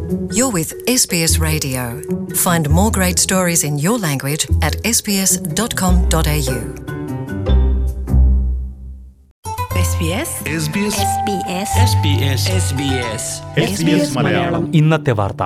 You're with SBS Radio. Find more great stories in your language at sbs.com.au. SBS SBS SBS SBS SBS SBS Malayalam ഇന്നത്തെ വാർത്ത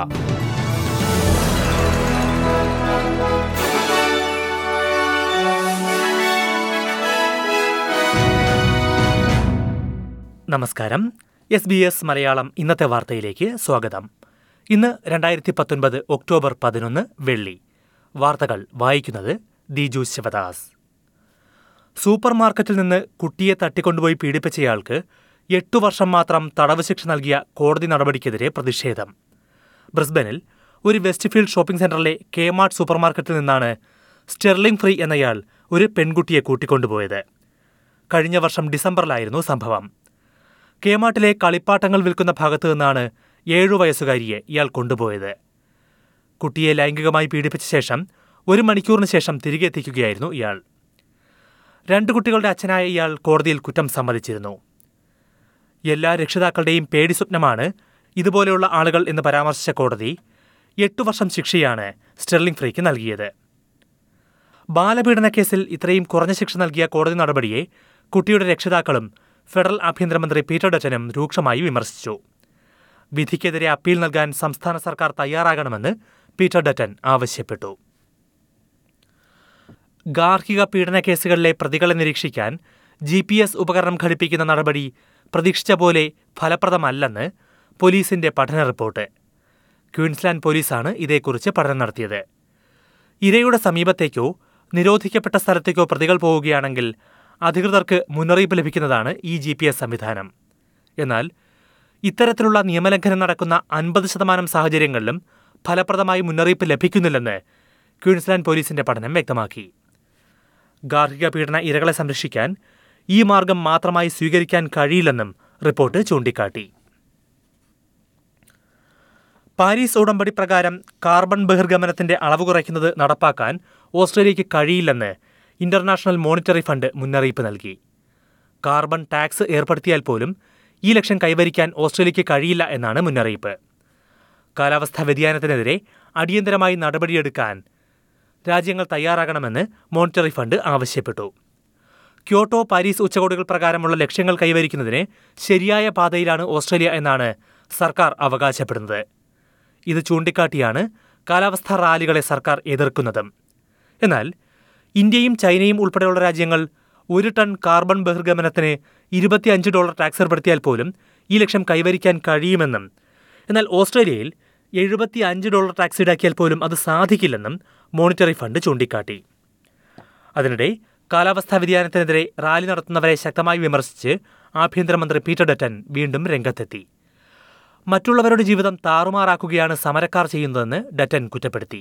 നമസ്കാരം S B S Malayalam ഇന്നത്തെ വാർത്തയിലേക്ക് സ്വാഗതം ഇന്ന് രണ്ടായിരത്തി പത്തൊൻപത് ഒക്ടോബർ പതിനൊന്ന് വെള്ളി വാർത്തകൾ വായിക്കുന്നത് ദിജു ശിവദാസ് സൂപ്പർ മാർക്കറ്റിൽ നിന്ന് കുട്ടിയെ തട്ടിക്കൊണ്ടുപോയി പീഡിപ്പിച്ചയാൾക്ക് എട്ടു വർഷം മാത്രം തടവ് ശിക്ഷ നൽകിയ കോടതി നടപടിക്കെതിരെ പ്രതിഷേധം ബ്രിസ്ബനിൽ ഒരു വെസ്റ്റ്ഫീൽഡ് ഷോപ്പിംഗ് സെന്ററിലെ കെ മാർട്ട് സൂപ്പർ മാർക്കറ്റിൽ നിന്നാണ് സ്റ്റെർലിംഗ് ഫ്രീ എന്നയാൾ ഒരു പെൺകുട്ടിയെ കൂട്ടിക്കൊണ്ടുപോയത് കഴിഞ്ഞ വർഷം ഡിസംബറിലായിരുന്നു സംഭവം കേമാട്ടിലെ കളിപ്പാട്ടങ്ങൾ വിൽക്കുന്ന ഭാഗത്തു നിന്നാണ് ഏഴു വയസ്സുകാരിയെ ഇയാൾ കൊണ്ടുപോയത് കുട്ടിയെ ലൈംഗികമായി പീഡിപ്പിച്ച ശേഷം ഒരു മണിക്കൂറിന് ശേഷം തിരികെ എത്തിക്കുകയായിരുന്നു ഇയാൾ രണ്ട് കുട്ടികളുടെ അച്ഛനായ ഇയാൾ കോടതിയിൽ കുറ്റം സമ്മതിച്ചിരുന്നു എല്ലാ രക്ഷിതാക്കളുടെയും പേടി സ്വപ്നമാണ് ഇതുപോലെയുള്ള ആളുകൾ എന്ന് പരാമർശിച്ച കോടതി എട്ടു വർഷം ശിക്ഷയാണ് സ്റ്റെർലിംഗ് ഫ്രീക്ക് നൽകിയത് ബാലപീഡന കേസിൽ ഇത്രയും കുറഞ്ഞ ശിക്ഷ നൽകിയ കോടതി നടപടിയെ കുട്ടിയുടെ രക്ഷിതാക്കളും ഫെഡറൽ ആഭ്യന്തരമന്ത്രി പീറ്റർ ഡറ്റനും രൂക്ഷമായി വിമർശിച്ചു വിധിക്കെതിരെ അപ്പീൽ നൽകാൻ സംസ്ഥാന സർക്കാർ തയ്യാറാകണമെന്ന് പീറ്റർ ഡറ്റൻ ആവശ്യപ്പെട്ടു ഗാർഹിക പീഡന കേസുകളിലെ പ്രതികളെ നിരീക്ഷിക്കാൻ ജി പി എസ് ഉപകരണം ഘടിപ്പിക്കുന്ന നടപടി പ്രതീക്ഷിച്ച പോലെ ഫലപ്രദമല്ലെന്ന് പോലീസിന്റെ പഠന റിപ്പോർട്ട് ക്വീൻസ്ലാൻഡ് പോലീസാണ് ഇതേക്കുറിച്ച് പഠനം നടത്തിയത് ഇരയുടെ സമീപത്തേക്കോ നിരോധിക്കപ്പെട്ട സ്ഥലത്തേക്കോ പ്രതികൾ പോവുകയാണെങ്കിൽ അധികൃതർക്ക് മുന്നറിയിപ്പ് ലഭിക്കുന്നതാണ് ഈ ജി പി എസ് സംവിധാനം എന്നാൽ ഇത്തരത്തിലുള്ള നിയമലംഘനം നടക്കുന്ന അൻപത് ശതമാനം സാഹചര്യങ്ങളിലും ഫലപ്രദമായി മുന്നറിയിപ്പ് ലഭിക്കുന്നില്ലെന്ന് ക്വീൻസ്ലാൻഡ് പോലീസിന്റെ പഠനം വ്യക്തമാക്കി ഗാർഹിക പീഡന ഇരകളെ സംരക്ഷിക്കാൻ ഈ മാർഗം മാത്രമായി സ്വീകരിക്കാൻ കഴിയില്ലെന്നും റിപ്പോർട്ട് ചൂണ്ടിക്കാട്ടി പാരീസ് ഉടമ്പടി പ്രകാരം കാർബൺ ബഹിർഗമനത്തിന്റെ അളവ് കുറയ്ക്കുന്നത് നടപ്പാക്കാൻ ഓസ്ട്രേലിയയ്ക്ക് കഴിയില്ലെന്ന് ഇന്റർനാഷണൽ മോണിറ്ററി ഫണ്ട് മുന്നറിയിപ്പ് നൽകി കാർബൺ ടാക്സ് ഏർപ്പെടുത്തിയാൽ പോലും ഈ ലക്ഷ്യം കൈവരിക്കാൻ ഓസ്ട്രേലിയയ്ക്ക് കഴിയില്ല എന്നാണ് മുന്നറിയിപ്പ് കാലാവസ്ഥാ വ്യതിയാനത്തിനെതിരെ അടിയന്തരമായി നടപടിയെടുക്കാൻ രാജ്യങ്ങൾ തയ്യാറാകണമെന്ന് മോണിറ്ററി ഫണ്ട് ആവശ്യപ്പെട്ടു ക്യോട്ടോ പാരീസ് ഉച്ചകോടികൾ പ്രകാരമുള്ള ലക്ഷ്യങ്ങൾ കൈവരിക്കുന്നതിന് ശരിയായ പാതയിലാണ് ഓസ്ട്രേലിയ എന്നാണ് സർക്കാർ അവകാശപ്പെടുന്നത് ഇത് ചൂണ്ടിക്കാട്ടിയാണ് കാലാവസ്ഥാ റാലികളെ സർക്കാർ എതിർക്കുന്നതും എന്നാൽ ഇന്ത്യയും ചൈനയും ഉൾപ്പെടെയുള്ള രാജ്യങ്ങൾ ഒരു ടൺ കാർബൺ ബഹിർഗമനത്തിന് ഇരുപത്തിയഞ്ച് ഡോളർ ടാക്സ് ഏർപ്പെടുത്തിയാൽ പോലും ഈ ലക്ഷ്യം കൈവരിക്കാൻ കഴിയുമെന്നും എന്നാൽ ഓസ്ട്രേലിയയിൽ എഴുപത്തി അഞ്ച് ഡോളർ ടാക്സ് ഈടാക്കിയാൽ പോലും അത് സാധിക്കില്ലെന്നും മോണിറ്ററി ഫണ്ട് ചൂണ്ടിക്കാട്ടി അതിനിടെ കാലാവസ്ഥാ വ്യതിയാനത്തിനെതിരെ റാലി നടത്തുന്നവരെ ശക്തമായി വിമർശിച്ച് ആഭ്യന്തരമന്ത്രി പീറ്റർ ഡറ്റൻ വീണ്ടും രംഗത്തെത്തി മറ്റുള്ളവരുടെ ജീവിതം താറുമാറാക്കുകയാണ് സമരക്കാർ ചെയ്യുന്നതെന്ന് ഡറ്റൻ കുറ്റപ്പെടുത്തി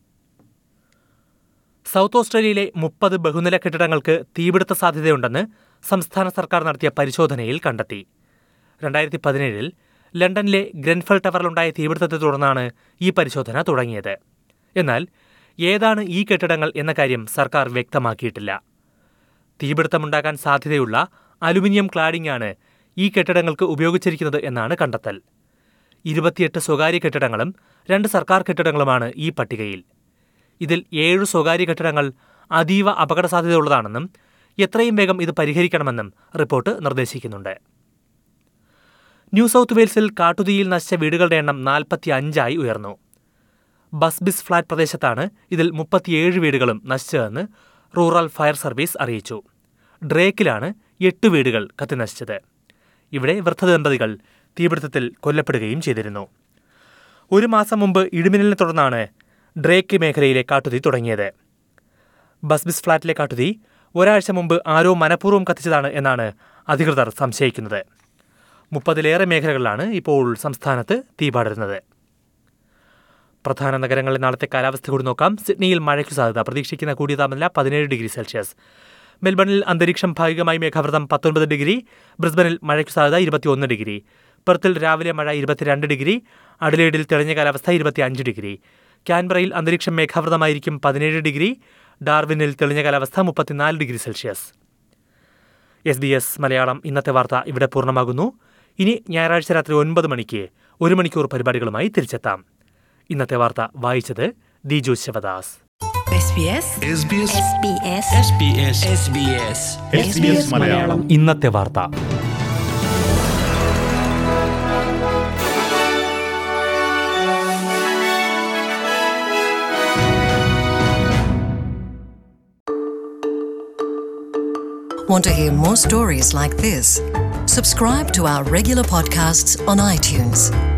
സൗത്ത് ഓസ്ട്രേലിയയിലെ മുപ്പത് ബഹുനില കെട്ടിടങ്ങൾക്ക് തീപിടുത്ത സാധ്യതയുണ്ടെന്ന് സംസ്ഥാന സർക്കാർ നടത്തിയ പരിശോധനയിൽ കണ്ടെത്തി രണ്ടായിരത്തി പതിനേഴിൽ ലണ്ടനിലെ ഗ്രൻഫൽ ടവറിലുണ്ടായ തീപിടുത്തത്തെ തുടർന്നാണ് ഈ പരിശോധന തുടങ്ങിയത് എന്നാൽ ഏതാണ് ഈ കെട്ടിടങ്ങൾ എന്ന കാര്യം സർക്കാർ വ്യക്തമാക്കിയിട്ടില്ല തീപിടുത്തമുണ്ടാകാൻ സാധ്യതയുള്ള അലുമിനിയം ക്ലാഡിംഗ് ആണ് ഈ കെട്ടിടങ്ങൾക്ക് ഉപയോഗിച്ചിരിക്കുന്നത് എന്നാണ് കണ്ടെത്തൽ ഇരുപത്തിയെട്ട് സ്വകാര്യ കെട്ടിടങ്ങളും രണ്ട് സർക്കാർ കെട്ടിടങ്ങളുമാണ് ഈ പട്ടികയിൽ ഇതിൽ ഏഴ് സ്വകാര്യ കെട്ടിടങ്ങൾ അതീവ അപകട സാധ്യതയുള്ളതാണെന്നും എത്രയും വേഗം ഇത് പരിഹരിക്കണമെന്നും റിപ്പോർട്ട് നിർദ്ദേശിക്കുന്നുണ്ട് ന്യൂ സൗത്ത് വെയിൽസിൽ കാട്ടുതീയിൽ നശിച്ച വീടുകളുടെ എണ്ണം നാൽപ്പത്തി അഞ്ചായി ഉയർന്നു ബസ്ബിസ് ഫ്ളാറ്റ് പ്രദേശത്താണ് ഇതിൽ മുപ്പത്തിയേഴ് വീടുകളും നശിച്ചതെന്ന് റൂറൽ ഫയർ സർവീസ് അറിയിച്ചു ഡ്രേക്കിലാണ് എട്ട് വീടുകൾ കത്തിനശിച്ചത് ഇവിടെ വൃദ്ധ ദമ്പതികൾ തീപിടുത്തത്തിൽ കൊല്ലപ്പെടുകയും ചെയ്തിരുന്നു ഒരു മാസം മുമ്പ് ഇടിമിന്നലിനെ തുടർന്നാണ് ഡ്രേക്ക് മേഖലയിലെ കാട്ടുതീ തുടങ്ങിയത് ബസ്ബിസ് ഫ്ളാറ്റിലെ കാട്ടുതീ ഒരാഴ്ച മുമ്പ് ആരോ മനഃപൂർവ്വം കത്തിച്ചതാണ് എന്നാണ് അധികൃതർ സംശയിക്കുന്നത് മുപ്പതിലേറെ മേഖലകളിലാണ് ഇപ്പോൾ സംസ്ഥാനത്ത് തീ പടരുന്നത് പ്രധാന നഗരങ്ങളിലെ നാളത്തെ കാലാവസ്ഥ കൂടി നോക്കാം സിഡ്നിയിൽ മഴയ്ക്കു സാധ്യത പ്രതീക്ഷിക്കുന്ന കൂടിയ താപനില പതിനേഴ് ഡിഗ്രി സെൽഷ്യസ് മെൽബണിൽ അന്തരീക്ഷം ഭാഗികമായി മേഘാവൃതം പത്തൊൻപത് ഡിഗ്രി ബ്രിസ്ബനിൽ മഴയ്ക്കു സാധ്യത ഇരുപത്തിയൊന്ന് ഡിഗ്രി പെർത്തിൽ രാവിലെ മഴ ഇരുപത്തിരണ്ട് ഡിഗ്രി അഡലേഡിൽ തെളിഞ്ഞ കാലാവസ്ഥ ഇരുപത്തിയഞ്ച് ഡിഗ്രി ക്യാൻബറയിൽ അന്തരീക്ഷം മേഘാവൃതമായിരിക്കും പതിനേഴ് ഡിഗ്രി ഡാർവിനിൽ തെളിഞ്ഞ കാലാവസ്ഥ മുപ്പത്തിനാല് degree Celsius S B S Malayalam ഇന്നത്തെ വാർത്ത ഇവിടെ പൂർണ്ണമാകുന്നു ഇനി ഞായറാഴ്ച രാത്രി ഒൻപത് മണിക്ക് ഒരു മണിക്കൂർ പരിപാടികളുമായി തിരിച്ചെത്താം ഇന്നത്തെ വാർത്ത വായിച്ചത് Diju Sivadas SBS SBS SBS SBS SBS SBS Malayalam ഇന്നത്തെ വാർത്ത Want to hear more stories like this? Subscribe to our regular podcasts on iTunes.